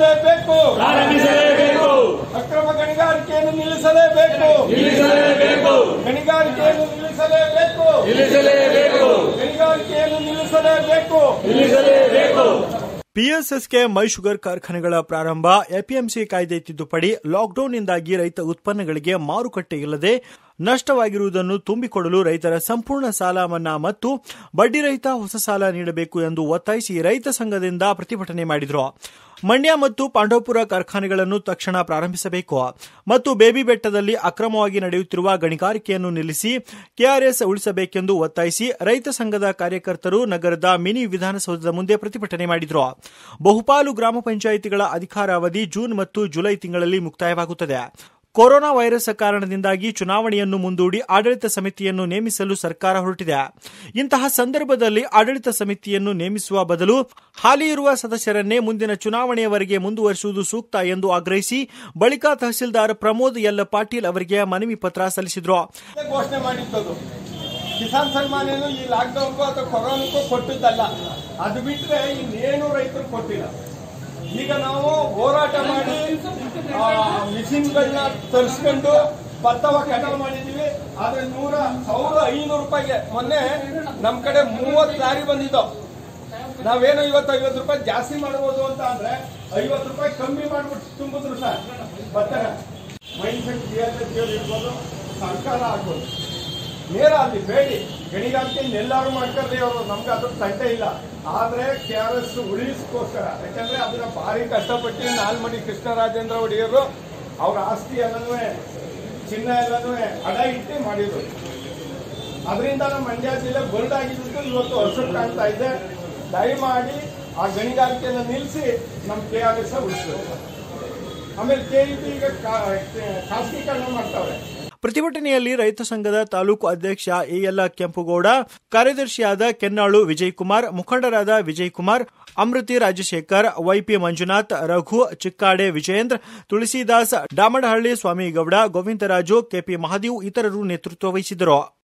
ಪ್ರಾರಂಭಿಸಲೇಬೇಕು ಪ್ರಾರಂಭಿಸಲೇಬೇಕು ಅಕ್ರಮ ಗಣಿಗಾರಿಕೆಯನ್ನು ನಿಲ್ಲಿಸಲೇಬೇಕು ನಿಲ್ಲಿಸಲೇಬೇಕು ಗಣಿಗಾರಿಕೆಯನ್ನು ನಿಲ್ಲಿಸಲೇಬೇಕು ನಿಲ್ಲಿಸಲೇಬೇಕು ಗಣಿಗಾರಿಕೆಯನ್ನು ನಿಲ್ಲಿಸಲೇಬೇಕು ನಿಲ್ಲಿಸಲೇಬೇಕು ಪಿಎಸ್ಎಸ್ಕೆ ಮೈ ಶುಗರ್ ಕಾರ್ಖಾನೆಗಳ ಪ್ರಾರಂಭ ಎಪಿಎಂಸಿ ಕಾಯ್ದೆ ತಿದ್ದುಪಡಿ ಲಾಕ್ಡೌನ್ನಿಂದಾಗಿ ರೈತ ಉತ್ಪನ್ನಗಳಿಗೆ ಮಾರುಕಟ್ಟೆ ಇಲ್ಲದೆ ನಷ್ಟವಾಗಿರುವುದನ್ನು ತುಂಬಿಕೊಡಲು ರೈತರ ಸಂಪೂರ್ಣ ಸಾಲ ಮನ್ನಾ ಮತ್ತು ಬಡ್ಡಿ ರಹಿತ ಹೊಸ ಸಾಲ ನೀಡಬೇಕು ಎಂದು ಒತ್ತಾಯಿಸಿ ರೈತ ಸಂಘದಿಂದ ಪ್ರತಿಭಟನೆ ಮಾಡಿದರು ಮಂಡ್ಯ ಮತ್ತು ಪಾಂಡವಪುರ ಕಾರ್ಖಾನೆಗಳನ್ನು ತಕ್ಷಣ ಪ್ರಾರಂಭಿಸಬೇಕು ಮತ್ತು ಬೇಬಿ ಬೆಟ್ಟದಲ್ಲಿ ಅಕ್ರಮವಾಗಿ ನಡೆಯುತ್ತಿರುವ ಗಣಿಗಾರಿಕೆಯನ್ನು ನಿಲ್ಲಿಸಿ ಕೆಆರ್ಎಸ್ ಉಳಿಸಬೇಕೆಂದು ಒತ್ತಾಯಿಸಿ ರೈತ ಸಂಘದ ಕಾರ್ಯಕರ್ತರು ನಗರದ ಮಿನಿ ವಿಧಾನಸೌಧದ ಮುಂದೆ ಪ್ರತಿಭಟನೆ ಮಾಡಿದರು ಬಹುಪಾಲು ಗ್ರಾಮ ಪಂಚಾಯಿತಿಗಳ ಅಧಿಕಾರಾವಧಿ ಜೂನ್ ಮತ್ತು ಜುಲೈ ತಿಂಗಳಲ್ಲಿ ಮುಕ್ತಾಯವಾಗುತ್ತದೆ ಕೊರೋನಾ ವೈರಸ್ ಕಾರಣದಿಂದಾಗಿ ಚುನಾವಣೆಯನ್ನು ಮುಂದೂಡಿ ಆಡಳಿತ ಸಮಿತಿಯನ್ನು ನೇಮಿಸಲು ಸರ್ಕಾರ ಹೊರಟಿದೆ ಇಂತಹ ಸಂದರ್ಭದಲ್ಲಿ ಆಡಳಿತ ಸಮಿತಿಯನ್ನು ನೇಮಿಸುವ ಬದಲು ಹಾಲಿ ಇರುವ ಸದಸ್ಯರನ್ನೇ ಮುಂದಿನ ಚುನಾವಣೆಯವರೆಗೆ ಮುಂದುವರಿಸುವುದು ಸೂಕ್ತ ಎಂದು ಆಗ್ರಹಿಸಿ ಬಳಿಕ ತಹಸೀಲ್ದಾರ್ ಪ್ರಮೋದ್ ಎಲ್ ಪಾಟೀಲ್ ಅವರಿಗೆ ಮನವಿ ಪತ್ರ ಸಲ್ಲಿಸಿದ್ರು ಘೋಷಣೆ ಮಾಡಿದ್ದದು ಕಿಸಾನ್ ಸನ್ಮಾನ್ ಏನು ಈ ಲಾಕ್ಡೌನ್ಗೂ ಅಥವಾ ಕೊರೋನಾಕ್ಕೂ ಕೊಟ್ಟಿದ್ದಲ್ಲ ಅದು ಬಿಟ್ಟರೆ ಇನ್ನೇನು ರೈತರು ಕೊಟ್ಟಿಲ್ಲ ಈಗ ನಾವು ಹೋರಾಟ ಮಾಡಿ ಮಿಷಿನ್ಗಳನ್ನ ತರಿಸ್ಕೊಂಡು ಭತ್ತವ ಕಟಾವು ಮಾಡಿದೀವಿ ಆದ್ರೆ ನೂರ ಸಾವಿರ ಐನೂರು ರೂಪಾಯಿಗೆ ಮೊನ್ನೆ ನಮ್ ಕಡೆ ಮೂವತ್ತು ಲಾರಿ ಬಂದಿದ್ದು ನಾವೇನೋ ಇವತ್ತು ಐವತ್ತು ರೂಪಾಯಿ ಜಾಸ್ತಿ ಮಾಡ್ಬೋದು ಅಂತ ಅಂದ್ರೆ ಐವತ್ತು ರೂಪಾಯಿ ಕಮ್ಮಿ ಮಾಡ್ಬಿಟ್ಟು ತುಂಬಿದ್ರು ಸರ್ ಭತ್ತನ ಮೈಂಡ್ ಸೆಟ್ ಇರ್ಬೋದು ಸರ್ಕಾರ ಆಗ್ಬೋದು ನೇರ ಅಲ್ಲಿ ಬೇಡಿ ಗಣಿಗಾರಿಕೆ ಎಲ್ಲರೂ ಮಾಡ್ಕೊಂಡ್ರಿ ಅವರು ನಮ್ಗೆ ಅದ್ರ ತಂಟೆ ಇಲ್ಲ ಆದ್ರೆ ಕೆ ಆರ್ ಎಸ್ ಉಳಿಸ್ಕೋಸ್ಕರ ಯಾಕಂದ್ರೆ ಅದನ್ನ ಭಾರಿ ಕಷ್ಟಪಟ್ಟು ನಾಲ್ಮಡಿ ಕೃಷ್ಣರಾಜೇಂದ್ರ ಒಡೆಯರು ಅವ್ರ ಆಸ್ತಿ ಎಲ್ಲನೂ ಚಿನ್ನ ಎಲ್ಲನೂ ಅಡ ಇಟ್ಟು ಮಾಡಿದ್ರು ಅದರಿಂದ ನಮ್ಮ ಮಂಡ್ಯ ಜಿಲ್ಲೆ ಬರ್ಡ್ ಆಗಿದ್ದು ಇವತ್ತು ವರ್ಷಕ್ಕೆ ಕಾಣ್ತಾ ಇದೆ ದಯಮಾಡಿ ಆ ಗಣಿಗಾರಿಕೆಯನ್ನು ನಿಲ್ಲಿಸಿ ನಮ್ಮ ಕೆ ಆರ್ ಎಸ್ ಉಳಿಸ್ಬೇಕು ಆಮೇಲೆ ಕೆ ಇ ಬಿ ಈಗ ಕಾ- ಖಾಸಗೀಕರಣ ಮಾಡ್ತಾವ್ರೆ ಪ್ರತಿಭಟನೆಯಲ್ಲಿ ರೈತ ಸಂಘದ ತಾಲೂಕು ಅಧ್ಯಕ್ಷ ಎಎಲ್ ಕೆಂಪುಗೌಡ ಕಾರ್ಯದರ್ಶಿಯಾದ ಕೆನ್ನಾಳು ವಿಜಯ್ ಕುಮಾರ್ ಮುಖಂಡರಾದ ವಿಜಯ್ ಕುಮಾರ್ ಅಮೃತಿ ರಾಜಶೇಖರ್ ವೈಪಿ ಮಂಜುನಾಥ್ ರಘು ಚಿಕ್ಕಾಡೆ ವಿಜಯೇಂದ್ರ ತುಳಸಿದಾಸ್ ಡಾಮಡಹಳ್ಳಿ ಸ್ವಾಮಿಗೌಡ ಗೋವಿಂದರಾಜು ಕೆಪಿ ಮಹಾದೇವ್ ಇತರರು ನೇತೃತ್ವ ವಹಿಸಿದರು